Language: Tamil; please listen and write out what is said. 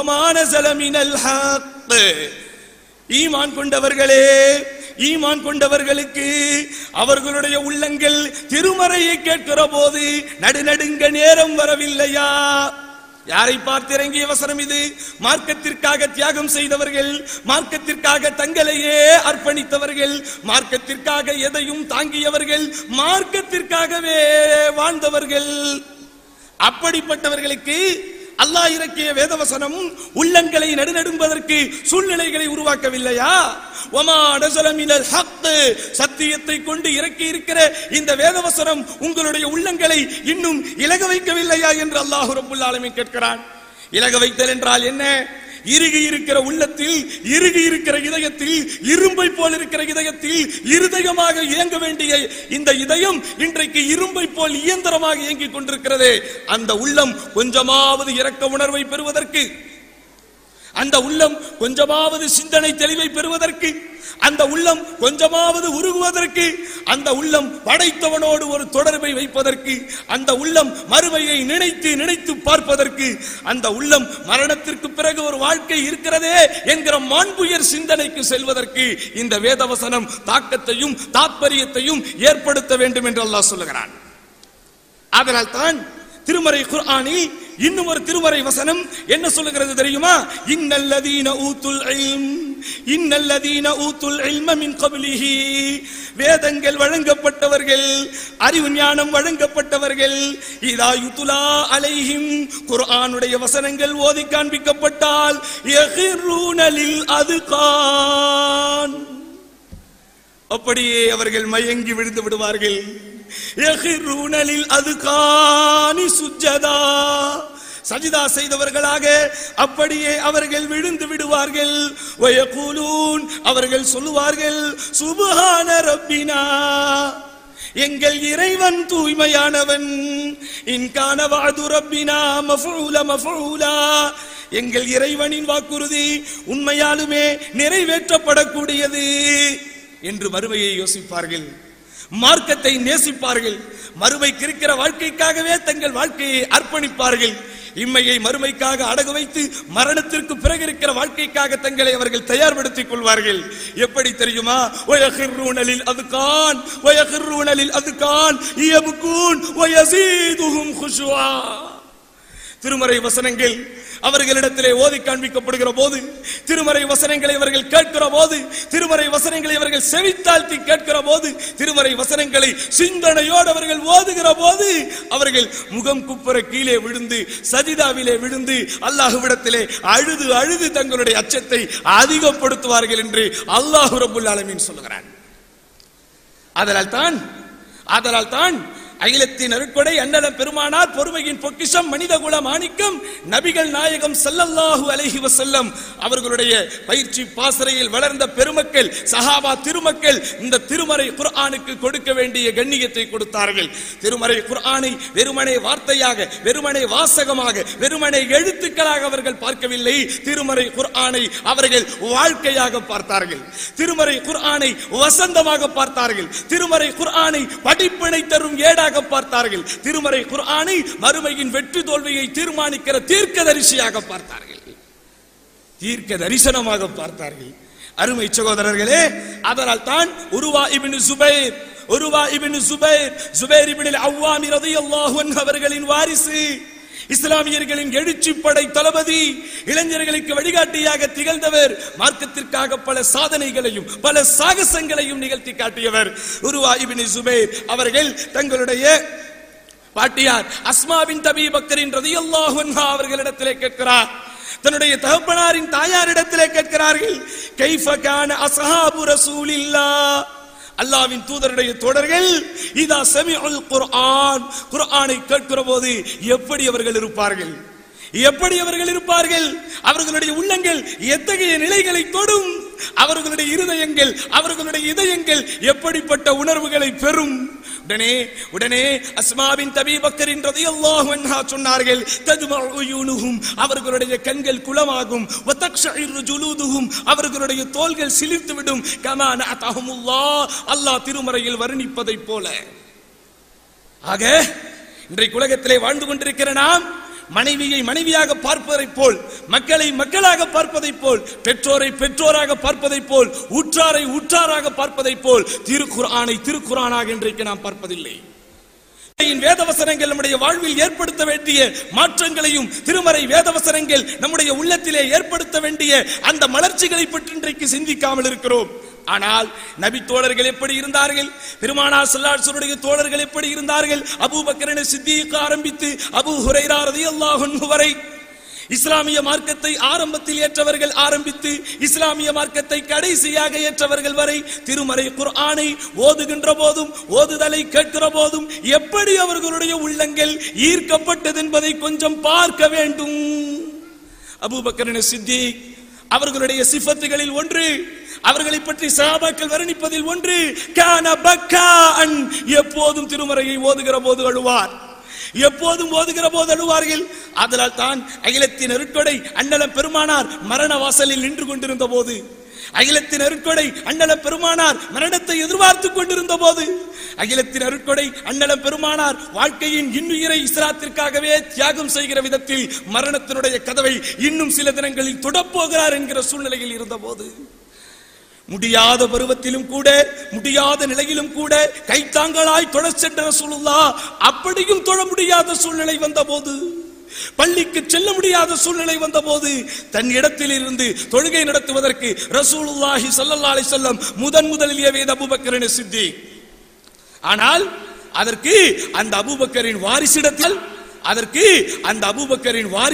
وما نزل من الحق ஈமான் கொண்டவர்களே ஈமான் கொண்டவர்களுக்கு அவர்களுடைய உள்ளங்கள் திருமறையை கேட்கிற போது நடுநடுங்க நேரம் வரவில்லையா யாரை பார்த்து இறங்கிய வசனம் இது மார்க்கத்திற்காக தியாகம் செய்தவர்கள் மார்க்கத்திற்காக தங்களையே அர்ப்பணித்தவர்கள் மார்க்கத்திற்காக எதையும் தாங்கியவர்கள் மார்க்கத்திற்காகவே வாழ்ந்தவர்கள் அப்படிப்பட்டவர்களுக்கு அல்லாஹ் இறக்கிய வேதவசனம் உள்ளங்களை நடுநடும்பதற்கு சூழ்நிலைகளை உருவாக்கவில்லையா ஒமா நஸலமினல் ஹக் சத்தியத்தை கொண்டு இறக்கி இருக்கிற இந்த வேதவசனம் உங்களுடைய உள்ளங்களை இன்னும் இலக வைக்கவில்லையா என்று அல்லாஹ் ரப்புல் ஆலமீன் கேட்கிறான் இலக வைத்தல் என்றால் என்ன இறுகி இருக்கிற உள்ளத்தில் இறுகி இருக்கிற இதயத்தில் இரும்பை போல் இருக்கிற இதயத்தில் இருதயமாக இயங்க வேண்டிய இந்த இதயம் இன்றைக்கு இரும்பை போல் இயந்திரமாக இயங்கிக் கொண்டிருக்கிறது அந்த உள்ளம் கொஞ்சமாவது இரக்க உணர்வை பெறுவதற்கு அந்த உள்ளம் கொஞ்சமாவது சிந்தனை தெளிவை பெறுவதற்கு அந்த உள்ளம் கொஞ்சமாவது உருகுவதற்கு அந்த உள்ளம் படைத்தவனோடு ஒரு தொடர்பை வைப்பதற்கு அந்த உள்ளம் மறுமையை நினைத்து நினைத்து பார்ப்பதற்கு அந்த உள்ளம் மரணத்திற்கு பிறகு ஒரு வாழ்க்கை இருக்கிறதே என்கிற மாண்புயர் சிந்தனைக்கு செல்வதற்கு இந்த வேதவசனம் தாக்கத்தையும் தாத்பரியத்தையும் ஏற்படுத்த வேண்டும் என்று அல்லாஹ் சொல்லுகிறான் அதனால் தான் திருமறை குர்ஆனில் இன்னும் ஒரு திருமறை வசனம் என்ன சொல்லுகிறது தெரியுமா இன்னல்லதீன ஊத்துல் இல்ம் இன்னல்லதீன ஊத்துல் இல்ம மின் கப்லிஹி வேதங்கள் வழங்கப்பட்டவர்கள் அறிவு ஞானம் வழங்கப்பட்டவர்கள் இதா யுதுலா அலைஹிம் குர்ஆனுடைய வசனங்கள் ஓதி காண்பிக்கப்பட்டால் யஹிரூன லில் அதுகான் அப்படியே அவர்கள் மயங்கி விழுந்து விடுவார்கள் யஹிரூனலில் அதுகானி சுஜதா சஜிதா செய்தவர்களாக அப்படியே அவர்கள் விழுந்து விடுவார்கள் வயகூலூன் அவர்கள் சொல்லுவார்கள் சுபஹான ரப்பினா எங்கள் இறைவன் தூய்மையானவன் இன்கான வாது ரப்பினா மஃபூல மஃபூலா எங்கள் இறைவனின் வாக்குறுதி உண்மையாலுமே நிறைவேற்றப்படக்கூடியது என்று மறுமையை யோசிப்பார்கள் மார்க்கத்தை நேசிப்பார்கள் மறுமைக்கு இருக்கிற வாழ்க்கைக்காகவே தங்கள் வாழ்க்கையை அர்ப்பணிப்பார்கள் இம்மையை மறுமைக்காக அடகு வைத்து மரணத்திற்கு பிறகு இருக்கிற வாழ்க்கைக்காக தங்களை அவர்கள் தயார்படுத்திக் கொள்வார்கள் எப்படி தெரியுமா வயஹிர்ரூனலில் அதுகான் வயஹிர்ரூனலில் அதுகான் யபுகூன் வயஸீதுஹும் குஷுவா திருமறை வசனங்கள் அவர்களிடத்திலே ஓதி காண்பிக்கப்படுகிற போது திருமறை வசனங்களை அவர்கள் கேட்கிற போது திருமறை வசனங்களை அவர்கள் செவித்தாழ்த்தி கேட்கிற போது திருமறை வசனங்களை சிந்தனையோடு அவர்கள் ஓதுகிற போது அவர்கள் முகம் குப்புற கீழே விழுந்து சஜிதாவிலே விழுந்து அல்லாஹுவிடத்திலே அழுது அழுது தங்களுடைய அச்சத்தை அதிகப்படுத்துவார்கள் என்று அல்லாஹு ரபுல் ஆலமீன் சொல்லுகிறான் அதனால் தான் அதனால் தான் அகிலத்தின் அருட்கொடை அண்ணலம் பெருமானார் பொறுமையின் பொக்கிஷம் மனித குல மாணிக்கம் நபிகள் நாயகம் ஸல்லல்லாஹு அலைஹி வஸல்லம் அவர்களுடைய பயிற்சி பாசறையில் வளர்ந்த பெருமக்கள் சஹாபா திருமக்கள் இந்த திருமறை குர்ஆனுக்கு கொடுக்க வேண்டிய கண்ணியத்தை கொடுத்தார்கள் திருமறை குர்ஆனை வெறுமனே வார்த்தையாக வெறுமனே வாசகமாக வெறுமனே எழுத்துக்களாக அவர்கள் பார்க்கவில்லை திருமறை குர்ஆனை அவர்கள் வாழ்க்கையாக பார்த்தார்கள் திருமறை குர்ஆனை வசந்தமாக பார்த்தார்கள் திருமறை குர்ஆனை படிப்பினை தரும் ஏடாக பார்த்தார்கள் திருமறை குர்ஆனை மறுமையின் வெற்றி தோல்வியை தீர்மானிக்கிற தீர்க்கதரிசியாக பார்த்தார்கள் தீர்க்க தரிசனமாக பார்த்தார்கள் அருமை சகோதரர்களே அதனால் தான் உருவா ibn Zubair Urwa ibn Zubair Zubair ibn Awwam ரலியல்லாஹு அன்ஹு அவர்களின் வாரிசு இஸ்லாமியர்களின் எழுச்சி படை தளபதி இளைஞர்களுக்கு வழிகாட்டியாக திகழ்ந்தவர் மார்க்கத்திற்காக பல சாதனைகளையும் பல சாகசங்களையும் நிகழ்த்தி காட்டியவர் உருவா இபின் சுபைர் அவர்கள் தங்களுடைய பாட்டியார் அஸ்மாவின் தபி பக்கரின் ரதியல்லாஹு அன்ஹா அவர்களிடத்திலே கேட்கிறார் தன்னுடைய தகப்பனாரின் தாயாரிடத்திலே கேட்கிறார்கள் கைஃப கான அஸ்ஹாபு ரசூலில்லாஹ் அல்லாவின் தூதருடைய தொடர்கள் இதா சமிஉல் குர்ஆன் குர்ஆனை கேட்கிற போது எப்படி அவர்கள் இருப்பார்கள் எப்படி அவர்கள் இருப்பார்கள் அவர்களுடைய உள்ளங்கள் எத்தகைய நிலைகளை தொடும் அவர்களுடைய இருதயங்கள் அவர்களுடைய இதயங்கள் எப்படிப்பட்ட உணர்வுகளை பெறும் உடனே உடனே அஸ்மாவின் தபீபக்கரின் ரதியல்லாஹு அன்ஹா சொன்னார்கள் தஜ்மஉ உயூனுஹும் அவர்களுடைய கண்கள் குளமாகும் வதக்ஷஇரு ஜுலூதுஹும் அவர்களுடைய தோள்கள் சிலிர்த்து விடும் கமா நஅதஹுமுல்லாஹ் அல்லாஹ் திருமறையில் வர்ணிப்பதைப் போல ஆக இன்றைக்கு உலகத்திலே வாழ்ந்து கொண்டிருக்கிற நாம் மனைவியை மனைவியாக பார்ப்பதைப் போல் மக்களை மக்களாக பார்ப்பதைப் போல் பெற்றோரை பெற்றோராக பார்ப்பதைப் போல் உற்றாரை உற்றாராக பார்ப்பதைப் போல் திருக்குர்ஆனை திருக்குர்ஆனாக இன்றைக்கு நாம் பார்ப்பதில்லை திருமறையின் வேதவசனங்கள் நம்முடைய வாழ்வில் ஏற்படுத்த வேண்டிய மாற்றங்களையும் திருமறை வேதவசனங்கள் நம்முடைய உள்ளத்திலே ஏற்படுத்த வேண்டிய அந்த மலர்ச்சிகளை பற்றி இன்றைக்கு சிந்திக்காமல் இருக்கிறோம் ஆனால் நபி தோழர்கள் எப்படி இருந்தார்கள் பெருமானார் ஸல்லல்லாஹு தோழர்கள் எப்படி இருந்தார்கள் அபூபக்கர் சித்திக் ஆரம்பித்து அபூ ஹுரைரா ரலியல்லாஹு அன்ஹு வரை இஸ்லாமிய மார்க்கத்தை ஆரம்பத்தில் ஏற்றவர்கள் ஆரம்பித்து இஸ்லாமிய மார்க்கத்தை கடைசியாக ஏற்றவர்கள் வரை திருமறை குர்ஆனை ஓதுகின்ற போதும் ஓதுதலை கேட்கிற போதும் எப்படி அவர்களுடைய உள்ளங்கள் ஈர்க்கப்பட்டது என்பதை கொஞ்சம் பார்க்க வேண்டும் அபூபக்கரின் சித்திக் அவர்களுடைய சிஃபத்துகளில் ஒன்று அவர்களை பற்றி சஹாபாக்கள் வர்ணிப்பதில் ஒன்று கான பக்கான் எப்போதும் திருமறையை ஓதுகிற போது அழுவார் எப்போதும் ஓதுகிற போது அழுவார்கள் அதனால் தான் அகிலத்தின் அருட்கொடை அண்ணலம் பெருமானார் மரண வாசலில் நின்று கொண்டிருந்த போது அகிலத்தின் அருட்கொடை அண்ணலம் பெருமானார் மரணத்தை எதிர்பார்த்துக் கொண்டிருந்த போது அகிலத்தின் அருட்கொடை அண்ணலம் பெருமானார் வாழ்க்கையின் இன்னுயிரை இஸ்லாத்திற்காகவே தியாகம் செய்கிற விதத்தில் மரணத்தினுடைய கதவை இன்னும் சில தினங்களில் தொடப்போகிறார் என்கிற சூழ்நிலையில் இருந்த போது முடியாத பருவத்திலும் கூட முடியாத நிலையிலும் கூட கைத்தாங்களாய் தொழ சென்ற ரசூலுல்லா அப்படியும் தொழ முடியாத சூழ்நிலை வந்தபோது பள்ளிக்கு செல்ல முடியாத சூழ்நிலை வந்தபோது தன் இடத்தில் இருந்து தொழுகை நடத்துவதற்கு ரசூலுல்லாஹி ஸல்லல்லாஹு அலைஹி வஸல்லம் முதன் முதலில் ஏவியது அபூபக்கரின் சித்தி ஆனால் அதற்கு அந்த அபூபக்கரின் வாரிசிடத்தில் அதற்கு அந்த அபூபக்கரின் வாரி